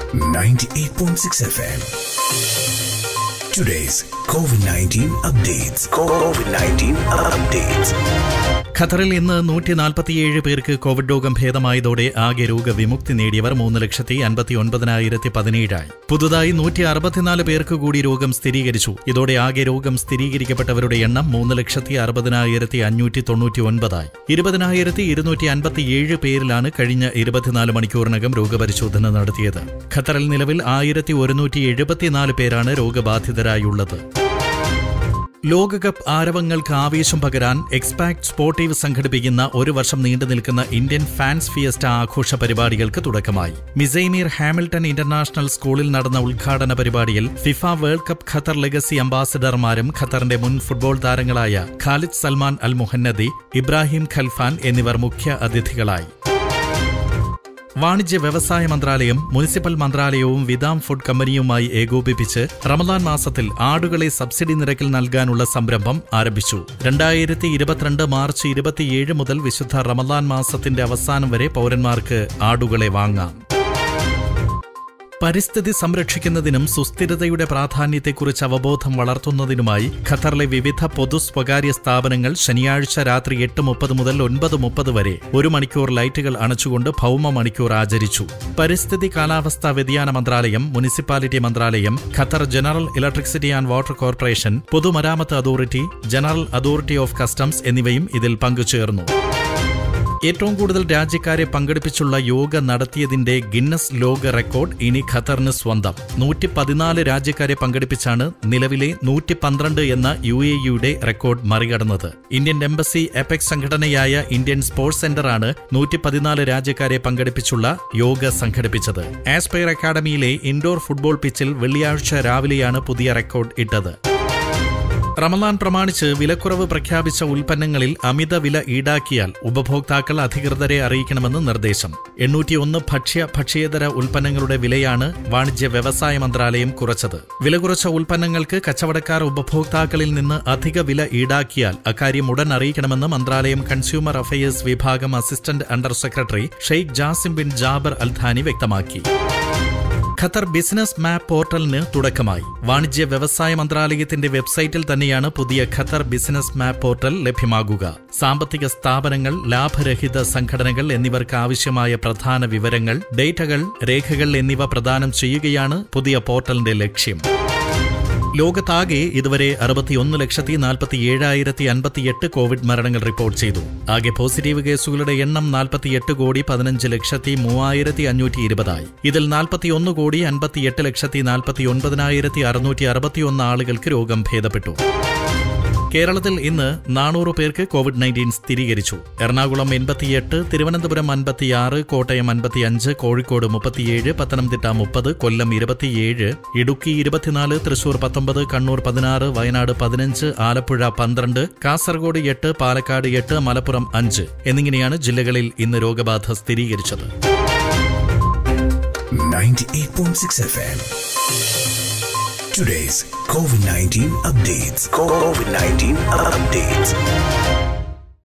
98.6 FM. Today's COVID 19 updates. COVID 19 updates. ഖത്തറിൽ ഇന്ന് നൂറ്റി നാൽപ്പത്തിയേഴ് പേർക്ക് കോവിഡ് രോഗം ഭേദമായതോടെ ആകെ രോഗവിമുക്തി നേടിയവർ മൂന്ന് ലക്ഷത്തി അൻപത്തി ഒൻപതിനായിരത്തി പതിനേഴായി പുതുതായി നൂറ്റി അറുപത്തിനാല് പേർക്ക് കൂടി രോഗം സ്ഥിരീകരിച്ചു ഇതോടെ ആകെ രോഗം സ്ഥിരീകരിക്കപ്പെട്ടവരുടെ എണ്ണം മൂന്ന് ലക്ഷത്തി അറുപതിനായിരത്തി അഞ്ഞൂറ്റി തൊണ്ണൂറ്റി ഒൻപതായി ഇരുപതിനായിരത്തി ഇരുന്നൂറ്റി അൻപത്തിയേഴ് പേരിലാണ് കഴിഞ്ഞ ഇരുപത്തിനാല് മണിക്കൂറിനകം രോഗപരിശോധന നടത്തിയത് ഖത്തറിൽ നിലവിൽ ആയിരത്തി ഒരുന്നൂറ്റി എഴുപത്തിനാല് പേരാണ് രോഗബാധിതരായുള്ളത് ലോകകപ്പ് ആരവങ്ങൾക്ക് ആവേശം പകരാൻ എക്സ്പാക്ട് സ്പോർട്ടീവ് സംഘടിപ്പിക്കുന്ന ഒരു വർഷം നീണ്ടു നിൽക്കുന്ന ഇന്ത്യൻ ഫാൻസ് ഫിയസ്റ്റ ആഘോഷ പരിപാടികൾക്ക് തുടക്കമായി മിസൈമീർ ഹാമിൽട്ടൺ ഇന്റർനാഷണൽ സ്കൂളിൽ നടന്ന ഉദ്ഘാടന പരിപാടിയിൽ FIFA World Cup Qatar legacy അംബാസിഡർമാരും ഖത്തറിന്റെ മുൻ ഫുട്ബോൾ താരങ്ങളായ Khalid Salman Al Muhannadi Ibrahim Khalfan എന്നിവർ മുഖ്യ അതിഥികളായി വാണിജ്യ വ്യവസായ മന്ത്രാലയം മുനിസിപ്പൽ മന്ത്രാലയവും വിദാം ഫുഡ് കമ്പനിയുമായി ഏകോപിപ്പിച്ച് റമദാൻ മാസത്തിൽ ആടുകളെ സബ്സിഡി നിരക്കിൽ നൽകാനുള്ള സംരംഭം ആരംഭിച്ചു രണ്ടായിരത്തി ഇരുപത്തിരണ്ട് മാർച്ച് ഇരുപത്തിയേഴ് മുതൽ വിശുദ്ധ റമദാൻ മാസത്തിന്റെ അവസാനം വരെ പൌരന്മാർക്ക് ആടുകളെ വാങ്ങാം പരിസ്ഥിതി സംരക്ഷിക്കുന്നതിനും സുസ്ഥിരതയുടെ പ്രാധാന്യത്തെക്കുറിച്ച് അവബോധം വളർത്തുന്നതിനുമായി ഖത്തറിലെ വിവിധ പൊതു സ്വകാര്യ സ്ഥാപനങ്ങൾ ശനിയാഴ്ച രാത്രി എട്ട് മുപ്പത് മുതൽ ഒൻപത് മുപ്പത് വരെ ഒരു മണിക്കൂർ ലൈറ്റുകൾ അണച്ചുകൊണ്ട് ഭൗമ മണിക്കൂർ ആചരിച്ചു പരിസ്ഥിതി കാലാവസ്ഥാ വ്യതിയാന മന്ത്രാലയം മുനിസിപ്പാലിറ്റി മന്ത്രാലയം Qatar general electricity and water corporation പൊതുമരാമത്ത് authority general authority of customs എന്നിവയും ഇതിൽ പങ്കുചേർന്നു ഏറ്റവും കൂടുതൽ രാജ്യക്കാരെ പങ്കെടുപ്പിച്ചുള്ള യോഗ നടത്തിയതിന്റെ ഗിന്നസ് ലോക റെക്കോർഡ് ഇനി ഖത്തറിന് സ്വന്തം നൂറ്റി പതിനാല് രാജ്യക്കാരെ പങ്കെടുപ്പിച്ചാണ് നിലവിലെ നൂറ്റി പന്ത്രണ്ട് എന്ന യു എ യുടെ റെക്കോർഡ് മറികടന്നത് ഇന്ത്യൻ എംബസി എപെക്സ് സംഘടനയായ ഇന്ത്യൻ സ്പോർട്സ് സെന്ററാണ് നൂറ്റി പതിനാല് രാജ്യക്കാരെ പങ്കെടുപ്പിച്ചുള്ള യോഗ സംഘടിപ്പിച്ചത് ആസ്പയർ അക്കാദമിയിലെ ഇൻഡോർ ഫുട്ബോൾ പിച്ചിൽ വെള്ളിയാഴ്ച രാവിലെയാണ് പുതിയ റെക്കോർഡ് ഇട്ടത് റമദാൻ പ്രമാണിച്ച് വിലക്കുറവ് പ്രഖ്യാപിച്ച ഉൽപ്പന്നങ്ങളിൽ അമിത വില ഈടാക്കിയാൽ ഉപഭോക്താക്കൾ അധികൃതരെ അറിയിക്കണമെന്ന് നിർദ്ദേശം എണ്ണൂറ്റിയൊന്ന് ഭക്ഷ്യ ഭക്ഷ്യേതര ഉൽപ്പന്നങ്ങളുടെ വിലയാണ് വാണിജ്യ വ്യവസായ മന്ത്രാലയം കുറച്ചത് വില കുറച്ച ഉൽപ്പന്നങ്ങൾക്ക് കച്ചവടക്കാർ ഉപഭോക്താക്കളിൽ നിന്ന് അധിക വില ഈടാക്കിയാൽ അക്കാര്യം ഉടൻ അറിയിക്കണമെന്ന് മന്ത്രാലയം കൺസ്യൂമർ അഫയേഴ്സ് വിഭാഗം assistant under secretary Sheikh Jassim bin Jabor Al Thani വ്യക്തമാക്കി ഖത്തർ ബിസിനസ് മാപ്പ് പോർട്ടലിന് തുടക്കമായി വാണിജ്യ വ്യവസായ മന്ത്രാലയത്തിന്റെ വെബ്സൈറ്റിൽ തന്നെയാണ് പുതിയ ഖത്തർ ബിസിനസ് മാപ്പ് പോർട്ടൽ ലഭ്യമാകുക സാമ്പത്തിക സ്ഥാപനങ്ങൾ ലാഭരഹിത സംഘടനകൾ എന്നിവർക്ക് ആവശ്യമായ പ്രധാന വിവരങ്ങൾ ഡേറ്റകൾ രേഖകൾ എന്നിവ പ്രദാനം ചെയ്യുകയാണ് പുതിയ പോർട്ടലിന്റെ ലക്ഷ്യം ലോകത്താകെ ഇതുവരെ അറുപത്തിയൊന്ന് ലക്ഷത്തി നാൽപ്പത്തി ഏഴായിരത്തി അൻപത്തിയെട്ട് കോവിഡ് മരണങ്ങൾ റിപ്പോർട്ട് ചെയ്തു ആകെ പോസിറ്റീവ് കേസുകളുടെ എണ്ണം നാൽപ്പത്തിയെട്ട് കോടി പതിനഞ്ച് ലക്ഷത്തി മൂവായിരത്തി അഞ്ഞൂറ്റി ഇരുപതായി ഇതിൽ നാൽപ്പത്തിയൊന്ന് കോടി അൻപത്തിയെട്ട് ലക്ഷത്തി നാൽപ്പത്തി ഒൻപതിനായിരത്തി അറുന്നൂറ്റി അറുപത്തിയൊന്ന് ആളുകൾക്ക് രോഗം ഭേദപ്പെട്ടു കേരളത്തിൽ ഇന്ന് നാനൂറ് പേർക്ക് കോവിഡ് നയൻറ്റീൻ സ്ഥിരീകരിച്ചു എറണാകുളം എൺപത്തിയെട്ട് തിരുവനന്തപുരം അൻപത്തിയാറ് കോട്ടയം അൻപത്തിയഞ്ച് കോഴിക്കോട് മുപ്പത്തിയേഴ് പത്തനംതിട്ട മുപ്പത് കൊല്ലം ഇരുപത്തിയേഴ് ഇടുക്കി ഇരുപത്തിനാല് തൃശൂർ പത്തൊമ്പത് കണ്ണൂർ പതിനാറ് വയനാട് പതിനഞ്ച് ആലപ്പുഴ പന്ത്രണ്ട് കാസർഗോഡ് എട്ട് പാലക്കാട് എട്ട് മലപ്പുറം അഞ്ച് എന്നിങ്ങനെയാണ് ജില്ലകളിൽ ഇന്ന് രോഗബാധ സ്ഥിരീകരിച്ചത് 98.6 FM. Today's COVID 19 updates. COVID 19 updates.